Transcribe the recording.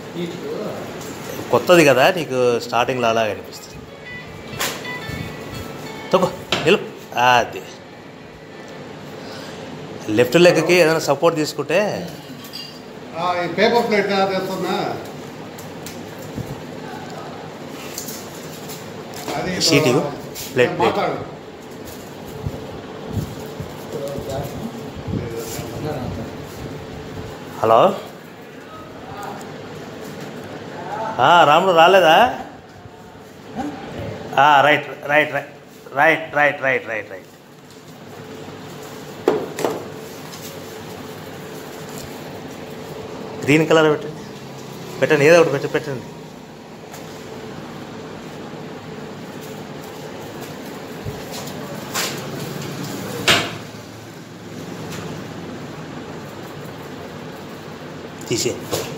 కొత్తది కదా నీకు స్టార్టింగ్లో అలాగే అనిపిస్తుంది తొక్కో నిలుపు అది లెఫ్ట్ లెగ్కి ఏదైనా సపోర్ట్ తీసుకుంటే ఆ, ఈ పేపర్ ప్లేట్ తెస్తున్నా అది షీట్ ఇవ్వు. Plate, plate. మాట్లాడు హలో ఆ, రాముడు రాలేదా ఆ, right right right right right right right right green colour పెట్టండి పెట్టండి ఏదో ఒకటి పెట్టి పెట్టండి తీసే